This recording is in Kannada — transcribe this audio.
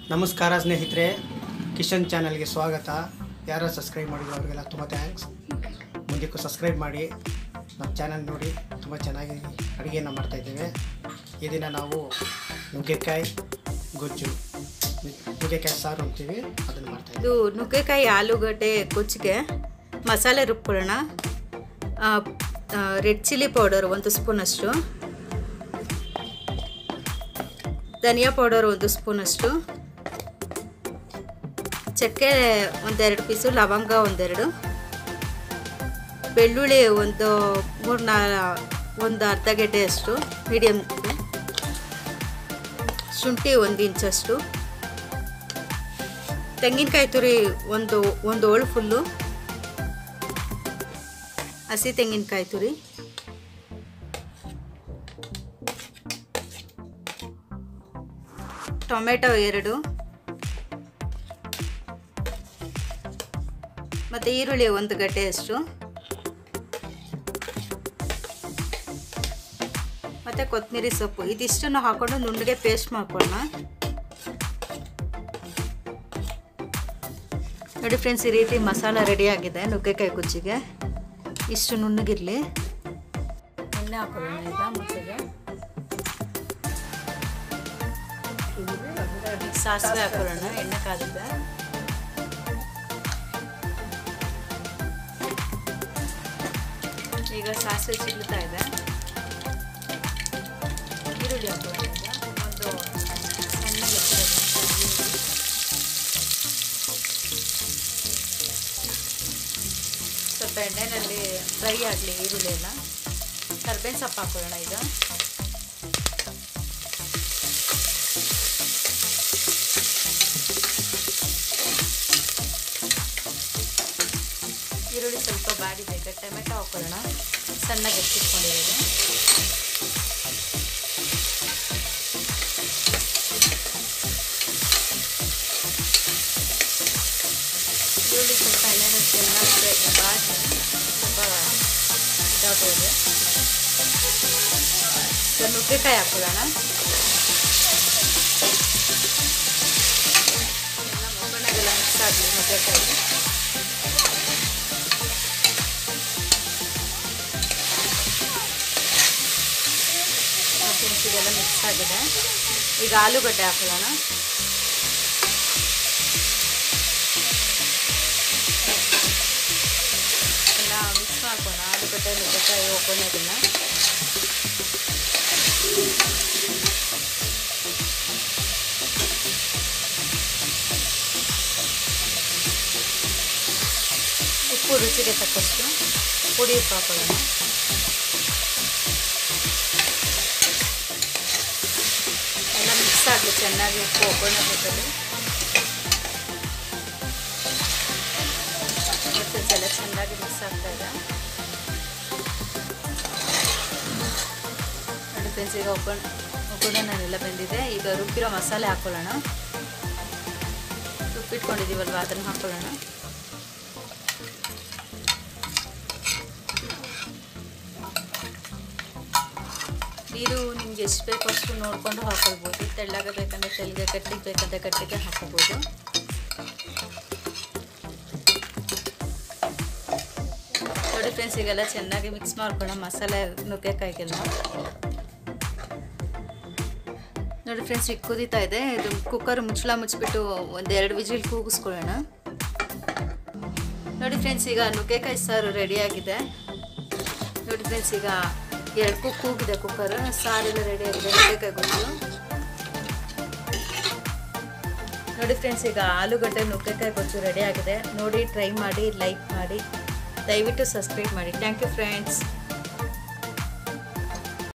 ನಮಸ್ಕಾರ ಸ್ನೇಹಿತರೆ ಕಿಶನ್ ಚಾನಲ್ಗೆ ಸ್ವಾಗತ ಯಾರು ಸಬ್ಸ್ಕ್ರೈಬ್ ಮಾಡಿದ್ರು ಅವರಿಗೆಲ್ಲ ತುಂಬ ಥ್ಯಾಂಕ್ಸ್ ಮುಂದಕ್ಕೂ ಸಬ್ಸ್ಕ್ರೈಬ್ ಮಾಡಿ ನಮ್ಮ ಚಾನಲ್ ನೋಡಿ ತುಂಬ ಚೆನ್ನಾಗಿ ಅಡುಗೆಯನ್ನು ಮಾಡ್ತಾಯಿದ್ದೇವೆ ಈ ದಿನ ನಾವು ನುಗ್ಗೆಕಾಯಿ ಗೊಜ್ಜು ನುಗ್ಗೆಕಾಯಿ ಸಾರು ಅಂತೀವಿ ಅದನ್ನು ಮಾಡ್ತಾಯಿದ್ದೀವಿ ಇದು ನುಗ್ಗೆಕಾಯಿ ಆಲೂಗಡ್ಡೆ ಗೊಜ್ಜಿಗೆ ಮಸಾಲೆ ರುಬ್ಕೊಳ್ಳೋಣ ರೆಡ್ ಚಿಲ್ಲಿ ಪೌಡರ್ ಒಂದು ಸ್ಪೂನಷ್ಟು ಧನಿಯಾ ಪೌಡರ್ ಒಂದು ಸ್ಪೂನಷ್ಟು ಚಕ್ಕೆ ಒಂದೆರಡು ಪೀಸು ಲವಂಗ ಒಂದೆರಡು ಬೆಳ್ಳುಳ್ಳಿ ಒಂದು ಮೂರು ನಾ ಒಂದು ಅರ್ಧ ಗೆಡ್ಡೆಯಷ್ಟು ಮೀಡಿಯಮ್ ಶುಂಠಿ ಒಂದು ಇಂಚಷ್ಟು ತೆಂಗಿನಕಾಯಿ ತುರಿ ಒಂದು ಒಂದು ಓಳು ಫುಲ್ಲು ಹಸಿ ತೆಂಗಿನಕಾಯಿ ತುರಿ ಟೊಮೆಟೊ ಎರಡು ಮತ್ತು ಈರುಳ್ಳಿ ಒಂದು ಗಡ್ಡೆಯಷ್ಟು ಮತ್ತು ಕೊತ್ತಂಬರಿ ಸೊಪ್ಪು ಇದಿಷ್ಟನ್ನು ಹಾಕೊಂಡು ನುಣ್ಣಗೆ ಪೇಸ್ಟ್ ಮಾಡ್ಕೊಳ್ಳೋಣ ನೋಡಿ ಫ್ರೆಂಡ್ಸ್ ಈ ರೀತಿ ಮಸಾಲ ರೆಡಿ ಆಗಿದೆ ನುಗ್ಗೆಕಾಯಿ ಗುಜ್ಜಿಗೆ ಇಷ್ಟು ನುಣ್ಣಗಿರಲಿ ಎಣ್ಣೆ ಹಾಕೊಳ್ಳೋಣ ಈಗ ಮುಚ್ಚಗೆ ಸಾಸಿವೆ ಹಾಕೊಳ್ಳೋಣ ಎಣ್ಣೆ ಕಾದಿದೆ ಈಗ ಸಾಸಿವೆ ಸಿಗ್ತಾ ಇದೆ ಈರುಳ್ಳಿ ಹಾಕೊಳ್ಳೋಣ ಈಗ ಒಂದು ಸಣ್ಣಗೆ ಸ್ವಲ್ಪ ಎಣ್ಣೆಯಲ್ಲಿ ಫ್ರೈ ಆಗಲಿ ಈರುಳ್ಳಿ ಎಲ್ಲ ಕರ್ಬೇವಿನ ಸೊಪ್ಪು ಹಾಕೊಳ್ಳೋಣ ಈಗ ಈರುಳ್ಳಿ ಸ್ವಲ್ಪ ಬಾಡಿದೆ ಈಗ ಟೊಮೆಟೊ ಹಾಕೊಳ್ಳೋಣ ಸಣ್ಣಗೆ ಹೆಚ್ಚಿಟ್ಕೊಂಡಿರೋದು ಈರುಳ್ಳಿ ಸ್ವಲ್ಪ ಎಣ್ಣೆನ ಚೆನ್ನಾಗಿ ಬಾಡಿ ಸ್ವಲ್ಪ ಇದಾಗೋದು ಈಗ ನುಗ್ಗೆಕಾಯಿ ಹಾಕೊಳ್ಳೋಣ ಎಲ್ಲ ಮೊಗ್ಗಣಗೆಲ್ಲ ಮಿಕ್ಸ್ ಆಗಲಿ ನುಗ್ಗೆಕಾಯಿ ಇದೆಲ್ಲ ಮಿಕ್ಸ್ ಆಗಿದೆ ಈಗ ಆಲೂಗಡ್ಡೆ ಹಾಕೊಳ್ಳೋಣ ಎಲ್ಲ ಮಿಕ್ಸ್ ಮಾಡ್ಕೋಣ ಆಲೂಗಡ್ಡೆ ನುಗ್ಗೆಕಾಯಿ ಒಗ್ಗರಣೆದನ್ನ ಉಪ್ಪು ರುಚಿಗೆ ತಕ್ಕಷ್ಟು ಪುಡಿ ಉಪ್ಪು ಹಾಕೊಳ್ಳೋಣ ಎಲ್ಲ ಮಿಕ್ಸ್ ಆಗಲಿ ಚೆನ್ನಾಗಿ ಉಪ್ಪು ಒಗ್ಗರಣೆ ಬೇಕಲ್ಲಿ ಮತ್ತು ಎಲ್ಲ ಚೆನ್ನಾಗಿ ಮಿಕ್ಸ್ ಆಗ್ತಾ ಇದೆ ನೋಡಿ ಫ್ರೆಂಡ್ಸ್ ಈಗ ಒಗ್ಗರಣೆ ಒಗ್ಗರಣೆ ನಾನೆಲ್ಲ ಬಂದಿದೆ ಈಗ ರುಬ್ಬಿರೋ ಮಸಾಲೆ ಹಾಕ್ಕೊಳ್ಳೋಣ ರುಬ್ಬಿಟ್ಕೊಂಡಿದ್ದೀವಲ್ವ ಅದನ್ನು ಹಾಕ್ಕೊಳ್ಳೋಣ ನೀರು ನಿಮ್ಗೆ ಎಷ್ಟು ಬೇಕು ಅಷ್ಟು ನೋಡಿಕೊಂಡು ಹಾಕೊಳ್ಬೋದು ತೆಳ್ಳಗೆ ಬೇಕಂದ್ರೆ ತೆಳ್ಳಗೆ ಕಟ್ಟಿಗೆ ಬೇಕಂದ್ರೆ ಕಟ್ಟಿಗೆ ಹಾಕೋಬೋದು ನೋಡಿ ಫ್ರೆಂಡ್ಸ್ ಈಗೆಲ್ಲ ಚೆನ್ನಾಗಿ ಮಿಕ್ಸ್ ಮಾಡ್ಕೊಳ್ಳೋಣ ಮಸಾಲೆ ನುಗ್ಗೆಕಾಯಿಗೆಲ್ಲ ನೋಡಿ ಫ್ರೆಂಡ್ಸ್ ಈಗ ಕುದೀತಾ ಇದೆ ಇದು ಕುಕ್ಕರ್ ಮುಚ್ಚಳ ಮುಚ್ಚಿಬಿಟ್ಟು ಒಂದೆರಡು ವಿಜಿಲ್ ಕೂಗಿಸ್ಕೊಳ್ಳೋಣ ನೋಡಿ ಫ್ರೆಂಡ್ಸ್ ಈಗ ನುಗ್ಗೆಕಾಯಿ ಸಾರು ರೆಡಿಯಾಗಿದೆ ನೋಡಿ ಫ್ರೆಂಡ್ಸ್ ಈಗ ಎರಡು ಕುಕ್ ಕೂಗಿದೆ ಕುಕ್ಕರ್ ಸಾರೆಲ್ಲ ರೆಡಿ ಆಗಿದೆ ನುಗ್ಗೆಕಾಯಿ ಗೊತ್ತು ನೋಡಿ ಫ್ರೆಂಡ್ಸ್ ಈಗ ಆಲೂಗಡ್ಡೆ ನುಗ್ಗೆಕಾಯಿ ಗೊಜ್ಜು ರೆಡಿ ಆಗಿದೆ ನೋಡಿ ಟ್ರೈ ಮಾಡಿ ಲೈಕ್ ಮಾಡಿ ದಯವಿಟ್ಟು ಸಬ್ಸ್ಕ್ರೈಬ್ ಮಾಡಿ ಥ್ಯಾಂಕ್ ಯು ಫ್ರೆಂಡ್ಸ್